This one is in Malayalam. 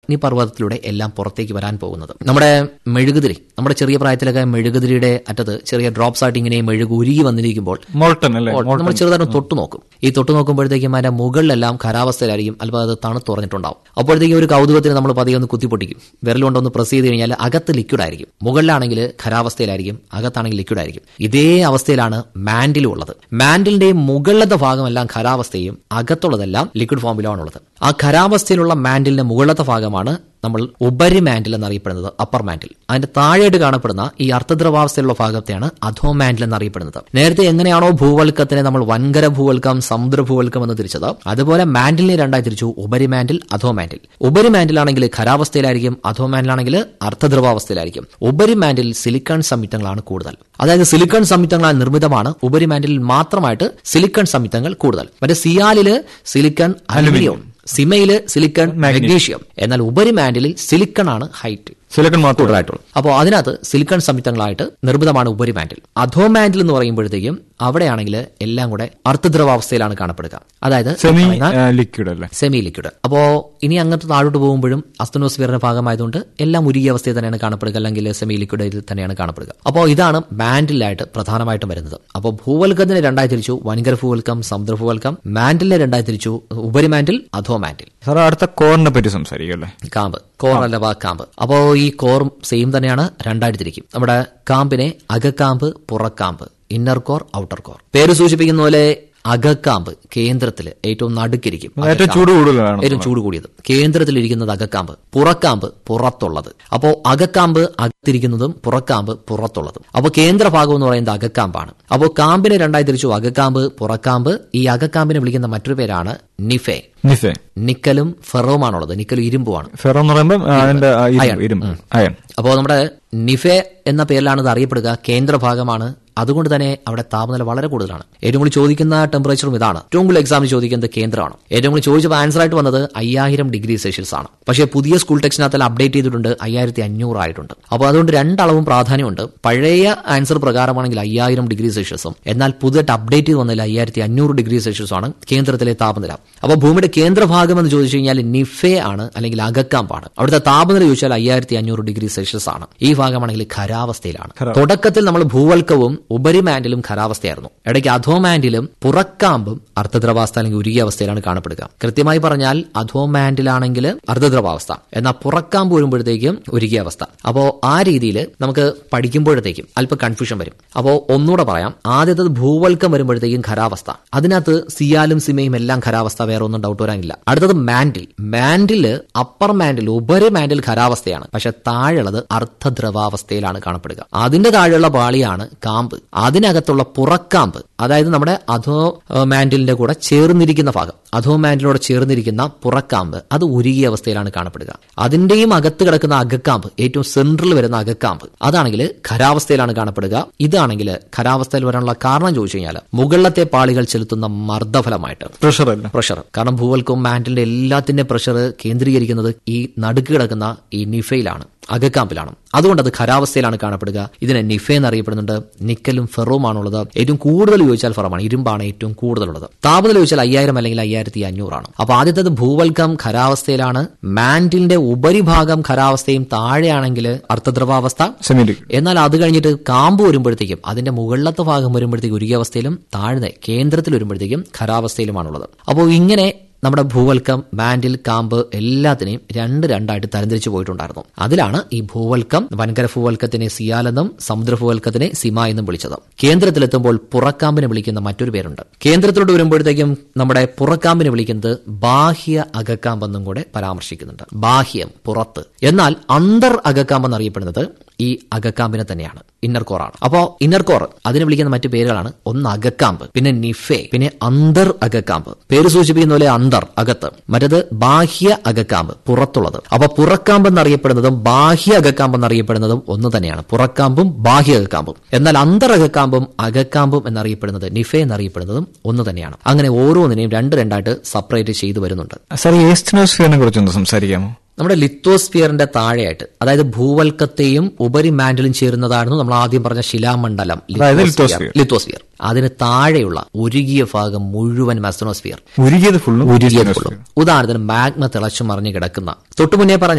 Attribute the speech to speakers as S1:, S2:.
S1: അഗ്നിപർവ്വതത്തിലൂടെ എല്ലാം പുറത്തേക്ക് വരാൻ പോകുന്നത് നമ്മുടെ മെഴുകുതിരി നമ്മുടെ ചെറിയ പ്രായത്തിലൊക്കെ മെഴുകുതിരിയുടെ അറ്റത്ത് ചെറിയ ഡ്രോപ്സ് ആയിട്ട് ഇങ്ങനെ മെഴുകു ഉരുകി വന്നിരിക്കുമ്പോൾ
S2: മോൾട്ടൺ അല്ലേ
S1: നമ്മൾ ചെറുതായിട്ട് തൊട്ട് നോക്കും ഈ തൊട്ട് നോക്കുമ്പോഴത്തേക്കും അതിന്റെ മുകളിലെല്ലാം ഖരാവസ്ഥയിലായിരിക്കും അല്പം അത് തണുത്തുറഞ്ഞിട്ടുണ്ടാവും അപ്പോഴത്തേക്കും ഒരു കൗതുകത്തിന് നമ്മൾ പതിയെ ഒന്ന് കുത്തിപ്പൊട്ടിക്കും വിരലുകൊണ്ടൊന്ന് പ്രസ് ചെയ്ത് കഴിഞ്ഞാൽ അകത്ത് ലിക്വിഡ് ആയിരിക്കും മുകളിലാണെങ്കിൽ ഖരാവസ്ഥയിലായിരിക്കും അകത്താണെങ്കിൽ ലിക്വിഡ് ആയിരിക്കും ഇതേ അവസ്ഥയിലാണ് മാൻഡിലും ഉള്ളത് മാൻഡിലിന്റെ മുകളിലത്തെ ഭാഗമെല്ലാം ഖരാവസ്ഥയും അകത്തുള്ളതെല്ലാം ലിക്വിഡ് ഫോമിലുമാണുള്ളത് ആ ഖരാവസ്ഥയിലുള്ള മാൻഡിലിന്റെ മുകളിലത്തെ ഭാഗമാണ് നമ്മൾ ഉപരി മാൻഡിൽ എന്നറിയപ്പെടുന്നത് അപ്പർ മാൻഡിൽ അതിന്റെ താഴെയായിട്ട് കാണപ്പെടുന്ന ഈ അർദ്ധദ്രവാവസ്ഥയിലുള്ള ഭാഗത്തെയാണ് അധോ മാൻഡിൽ എന്നറിയപ്പെടുന്നത് നേരത്തെ എങ്ങനെയാണോ ഭൂവൽക്കത്തിനെ നമ്മൾ വൻകര ഭൂവൽക്കം സമുദ്ര ഭൂവൽക്കം എന്ന് തിരിച്ചത് അതുപോലെ മാൻഡിലിനെ രണ്ടായി തിരിച്ചു ഉപരി മാൻഡിൽ അധോ മാൻഡിൽ ഉപരി മാൻഡിലാണെങ്കിൽ ഖരാവസ്ഥയിലായിരിക്കും അധോ മാൻഡിലാണെങ്കിൽ അർദ്ധദ്രവാവസ്ഥയിലായിരിക്കും ഉപരി മാൻഡിൽ സിലിക്കൺ സംയുക്തങ്ങളാണ് കൂടുതൽ അതായത് സിലിക്കൺ സംയുക്തങ്ങളാൽ നിർമ്മിതമാണ് ഉപരി മാൻഡിൽ മാത്രമായിട്ട് സിലിക്കൺ സംയുക്തങ്ങൾ കൂടുതൽ മറ്റേ സിയാലില് സിലിക്കൺ അലുമിനിയം സിമയില് സിലിക്കൺ മാഗ്നീഷ്യം എന്നാൽ ഉപരി മാൻഡിലിൽ സിലിക്കൺ ആണ് ഹൈറ്റ്
S2: സിലിക്കൺ മാത്രം
S1: കൂടുതലായിട്ടുള്ളൂ അപ്പോൾ അതിനകത്ത് സിലിക്കൺ സംയുക്തങ്ങളായിട്ട് നിർമ്മിതമാണ് ഉപരി മാൻഡിൽ അധോ മാൻഡിൽ എന്ന് പറയുമ്പോഴത്തേക്കും അവിടെയാണെങ്കിൽ എല്ലാം കൂടെ അർദ്ധദ്രവാവസ്ഥയിലാണ് കാണപ്പെടുക അതായത്
S2: സെമി
S1: പറയുന്ന
S2: ലിക്വിഡ് അല്ലേ
S1: സെമി ലിക്വിഡ് അപ്പോ ഇനി അങ്ങോട്ട് താഴോട്ട് പോകുമ്പോഴും അസ്തനോസ്ഫിയറിന്റെ ഭാഗമായതുകൊണ്ട് എല്ലാം ഉരുകിയ അവസ്ഥയിൽ തന്നെയാണ് കാണപ്പെടുക അല്ലെങ്കിൽ സെമി ലിക്വിഡ് തന്നെയാണ് കാണപ്പെടുക അപ്പോൾ ഇതാണ് മാൻഡിലായിട്ട് പ്രധാനമായിട്ടും വരുന്നത് അപ്പോൾ ഭൂവൽക്കത്തിനെ രണ്ടായി തിരിച്ചു വൻകര ഭൂവൽക്കം സമുദ്ര ഭൂവൽക്കം മാൻഡിലിനെ രണ്ടായി തിരിച്ചു ഉപരി മാൻഡിൽ അധോ മാൻഡിൽ
S2: സാർ അടുത്ത കോറിനെ പറ്റി സംസാരിക്കും അല്ലേ
S1: കാമ്പ് കോർ അല്ലവാ കാമ്പ് അപ്പോ ഈ കോറും സെയിം തന്നെയാണ് രണ്ടായിട്ട് തിരിക്കും നമ്മുടെ കാമ്പിനെ അകക്കാമ്പ് പുറക്കാമ്പ് ഇന്നർ കോർ ഔട്ടർ കോർ പേര് സൂചിപ്പിക്കുന്ന പോലെ അകക്കാമ്പ് കേന്ദ്രത്തിൽ ഏറ്റവും നടുക്കിരിക്കും
S2: ഏറ്റവും ചൂട് കൂടുതലാണ്
S1: ഏറ്റവും ചൂട് കൂടിയത് കേന്ദ്രത്തിലിരിക്കുന്നത് അകക്കാമ്പ് പുറക്കാമ്പ് പുറത്തുള്ളത് അപ്പോ അകക്കാമ്പ് അകത്തിരിക്കുന്നതും പുറക്കാമ്പ് പുറത്തുള്ളതും അപ്പോൾ കേന്ദ്രഭാഗം എന്ന് പറയുന്നത് അകക്കാമ്പാണ് അപ്പോൾ കാമ്പിനെ രണ്ടായി തിരിച്ചു അകക്കാമ്പ് പുറക്കാമ്പ് ഈ അകക്കാമ്പിനെ വിളിക്കുന്ന മറ്റൊരു പേരാണ് നിഫെ
S2: നിഫെ
S1: നിക്കലും ഫെറോമാണുള്ളത് നിക്കലും ഇരുമ്പുമാണ്
S2: ഫെറോ എന്ന് പറയുമ്പോൾ ആ, അതിന്റെ ആ, ഇരുമ്പ്, ഇരുമ്പ് അയൺ
S1: അപ്പോൾ നമ്മുടെ നിഫെ എന്ന പേരിലാണ് ഇത് അറിയപ്പെടുക കേന്ദ്രഭാഗമാണ് അതുകൊണ്ട് തന്നെ അവിടെ താപനില വളരെ കൂടുതലാണ് ഏറ്റവും കൂടുതൽ ചോദിക്കുന്ന ടെമ്പറേച്ചറും ഇതാണ് ഏറ്റവും കൂടുതൽ എക്സാമിന് ചോദിക്കുന്നത് കേന്ദ്രമാണ് ഏറ്റവും കൂടുതൽ ചോദിച്ചപ്പോൾ ആൻസർ ആയിട്ട് വന്നത് അയ്യായിരം ഡിഗ്രി സെൽഷ്യസ് ആണ് പക്ഷേ പുതിയ സ്കൂൾ ടെക്സ്റ്റിനകത്ത് അപ്ഡേറ്റ് ചെയ്തിട്ടുണ്ട് അയ്യായിരത്തി അഞ്ഞൂറ് ആയിട്ടുണ്ട് അപ്പോൾ അതുകൊണ്ട് രണ്ടളവും പ്രാധാന്യമുണ്ട് പഴയ ആൻസർ പ്രകാരമാണെങ്കിൽ അയ്യായിരം ഡിഗ്രി സെൽഷ്യസും എന്നാൽ പുതിയതായിട്ട് അപ്ഡേറ്റ് ചെയ്ത് വന്നതിൽ അയ്യായിരത്തി അഞ്ഞൂറ് ഡിഗ്രി സെൽഷ്യസ് ആണ് കേന്ദ്രത്തിലെ താപനില അപ്പോൾ ഭൂമിയുടെ കേന്ദ്രഭാഗം എന്ന് ചോദിച്ചു കഴിഞ്ഞാൽ നിഫെ ആണ് അല്ലെങ്കിൽ അകക്കാമ്പാണ് അവിടുത്തെ താപനില ചോദിച്ചാൽ അയ്യായിരത്തി അഞ്ഞൂറ് ഡിഗ്രി സെൽഷ്യസ് ആണ് ഈ ഭാഗമാണെങ്കിൽ ഖരാവസ്ഥയിലാണ് തുടക്കത്തിൽ നമ്മൾ ഭൂവൽക്കവും ഉപരിമാൻഡിലും ഖരാവസ്ഥയായിരുന്നു ഇടയ്ക്ക് അധോമാൻഡിലും പുറക്കാമ്പും അർദ്ധദ്രവാവസ്ഥ അല്ലെങ്കിൽ ഉരുകിയ അവസ്ഥയിലാണ് കാണപ്പെടുക കൃത്യമായി പറഞ്ഞാൽ അധോമാൻഡിലാണെങ്കിൽ അർദ്ധദ്രവാവസ്ഥ എന്നാൽ പുറക്കാമ്പ് വരുമ്പോഴത്തേക്കും ഉരുകിയ അവസ്ഥ അപ്പോ ആ രീതിയിൽ നമുക്ക് പഠിക്കുമ്പോഴത്തേക്കും അല്പം കൺഫ്യൂഷൻ വരും അപ്പോ ഒന്നുകൂടെ പറയാം ആദ്യത്തത് ഭൂവൽക്കം വരുമ്പോഴത്തേക്കും ഖരാവസ്ഥ അതിനകത്ത് സിയാലും സിമയും എല്ലാം ഖരാവസ്ഥ വേറെ ഒന്നും ഡൗട്ട് വരാനില്ല അടുത്തത് മാൻഡിൽ മാൻഡില് അപ്പർ മാൻഡിൽ ഉപരി മാൻഡിൽ ഖരാവസ്ഥയാണ് പക്ഷെ താഴെയുള്ളത് അർദ്ധദ്രവാവസ്ഥയിലാണ് കാണപ്പെടുക അതിന്റെ താഴെയുള്ള പാളിയാണ് കാമ്പ് അതിനകത്തുള്ള പുറക്കാമ്പ് അതായത് നമ്മുടെ അധോ ഏഹ്, മാൻഡിലിന്റെ കൂടെ ചേർന്നിരിക്കുന്ന ഭാഗം അധോ മാൻഡിലോട് ചേർന്നിരിക്കുന്ന പുറക്കാമ്പ് അത് ഉരുകിയ അവസ്ഥയിലാണ് കാണപ്പെടുക അതിന്റെയും അകത്ത് കിടക്കുന്ന അകക്കാമ്പ് ഏറ്റവും സെൻട്രൽ വരുന്ന അകക്കാമ്പ് അതാണെങ്കിൽ ഖരാവസ്ഥയിലാണ് കാണപ്പെടുക ഇതാണെങ്കിൽ ഖരാവസ്ഥയിൽ വരാനുള്ള കാരണം ചോദിച്ചു കഴിഞ്ഞാൽ മുകളിലത്തെ പാളികൾ ചെലുത്തുന്ന മർദ്ദഫലമായിട്ട്
S2: പ്രഷർ അല്ല
S1: പ്രഷർ കാരണം ഭൂവൽക്കവും മാൻഡിലിന്റെ എല്ലാത്തിന്റെ പ്രഷർ കേന്ദ്രീകരിക്കുന്നത് ഈ നടുക്ക് കിടക്കുന്ന ഈ നിഫയിലാണ് അകക്കാമ്പിലാണ് അതുകൊണ്ട് അത് ഖരാവസ്ഥയിലാണ് കാണപ്പെടുക ഇതിനെ നിഫ എന്നറിയപ്പെടുന്നുണ്ട് നിക്കലും ഫെറുമാണുള്ളത് ഏറ്റവും കൂടുതൽ ചോദിച്ചാൽ ഫെറമാണ് ഇരുമ്പാണ് ഏറ്റവും കൂടുതലുള്ളത് താപനില ചോദിച്ചാൽ അയ്യായിരം അല്ലെങ്കിൽ അയ്യായിരത്തി അഞ്ഞൂറാണ് അപ്പൊ ആദ്യത്തേത് ഭൂവൽക്കം ഖരാവസ്ഥയിലാണ് മാൻഡിലിന്റെ ഉപരിഭാഗം ഖരാവസ്ഥയും താഴെയാണെങ്കിൽ അർദ്ധദ്രവാവസ്ഥ
S2: സെമി ലിക്വിഡ്
S1: എന്നാൽ അത് കഴിഞ്ഞിട്ട് കാമ്പ് വരുമ്പോഴത്തേക്കും അതിന്റെ മുകളിലത്തെ ഭാഗം വരുമ്പോഴത്തേക്കും ഉരുകിയ അവസ്ഥയിലും താഴ്ന്ന കേന്ദ്രത്തിൽ വരുമ്പോഴത്തേക്കും ഖരാവസ്ഥയിലുമാണുള്ളത് അപ്പോൾ ഇങ്ങനെ നമ്മുടെ ഭൂവൽക്കം മാൻഡിൽ കാമ്പ് എല്ലാത്തിനെയും രണ്ട് രണ്ടായിട്ട് തരംതിരിച്ചു പോയിട്ടുണ്ടായിരുന്നു അതിലാണ് ഈ ഭൂവൽക്കം വൻകര ഭൂവൽക്കത്തിനെ സിയാലെന്നും സമുദ്ര ഭൂവൽക്കത്തിനെ സിമ എന്നും വിളിച്ചത് കേന്ദ്രത്തിലെത്തുമ്പോൾ പുറക്കാമ്പിനെ വിളിക്കുന്ന മറ്റൊരു പേരുണ്ട് കേന്ദ്രത്തിലോട്ട് വരുമ്പോഴത്തേക്കും നമ്മുടെ പുറക്കാമ്പിനെ വിളിക്കുന്നത് ബാഹ്യ അകക്കാമ്പെന്നും കൂടെ പരാമർശിക്കുന്നുണ്ട് ബാഹ്യം പുറത്ത് എന്നാൽ അന്തർ അകക്കാമ്പ് എന്നറിയപ്പെടുന്നത് ഈ അകക്കാമ്പിനെ തന്നെയാണ് ഇന്നർ കോർ ആണ് അപ്പോ ഇന്നർ കോർ അതിനെ വിളിക്കുന്ന മറ്റു പേരുകളാണ് ഒന്ന് അകക്കാമ്പ് പിന്നെ നിഫെ പിന്നെ അന്തർ അകക്കാമ്പ് പേര് സൂചിപ്പിക്കുന്ന പോലെ അന്തർ അകത്ത് മറ്റത് ബാഹ്യ അകക്കാമ്പ് പുറത്തുള്ളത് അപ്പൊ പുറക്കാമ്പ് എന്നറിയപ്പെടുന്നതും ബാഹ്യ അകക്കാമ്പ് എന്നറിയപ്പെടുന്നതും ഒന്ന് തന്നെയാണ് പുറക്കാമ്പും ബാഹ്യ അകക്കാമ്പും എന്നാൽ അന്തർ അകക്കാമ്പും അകക്കാമ്പും എന്നറിയപ്പെടുന്നത് നിഫെ എന്നറിയപ്പെടുന്നതും ഒന്ന് തന്നെയാണ് അങ്ങനെ ഓരോന്നിനെയും രണ്ട് രണ്ടായിട്ട് സെപ്പറേറ്റ് ചെയ്തു വരുന്നുണ്ട്
S2: സാർ ഈ ഏസ്റ്റനോസ്ഫിയറിനെ കുറിച്ചൊന്ന് സംസാരിക്കാമോ
S1: നമ്മുടെ ലിത്തോസ്ഫിയറിന്റെ താഴെയായിട്ട് അതായത് ഭൂവൽക്കത്തെയും ഉപരി മാൻഡിലും ചേരുന്നതായിരുന്നു നമ്മൾ ആദ്യം പറഞ്ഞ ശിലാമണ്ഡലം
S2: അതായത്
S1: ലിത്തോസ്ഫിയർ. ലിത്തോസ്ഫിയർ അതിന് താഴെയുള്ള ഉരുകിയ ഭാഗം മുഴുവൻ മെസ്തനോസ്ഫിയർ
S2: ഉരുകിയത് ഫുള്ളും
S1: ഉരുകിയത് ഉദാഹരണത്തിന് മാഗ്മ തിളച്ചു മറിഞ്ഞു കിടക്കുന്ന തൊട്ടുമുന്നേ പറഞ്ഞ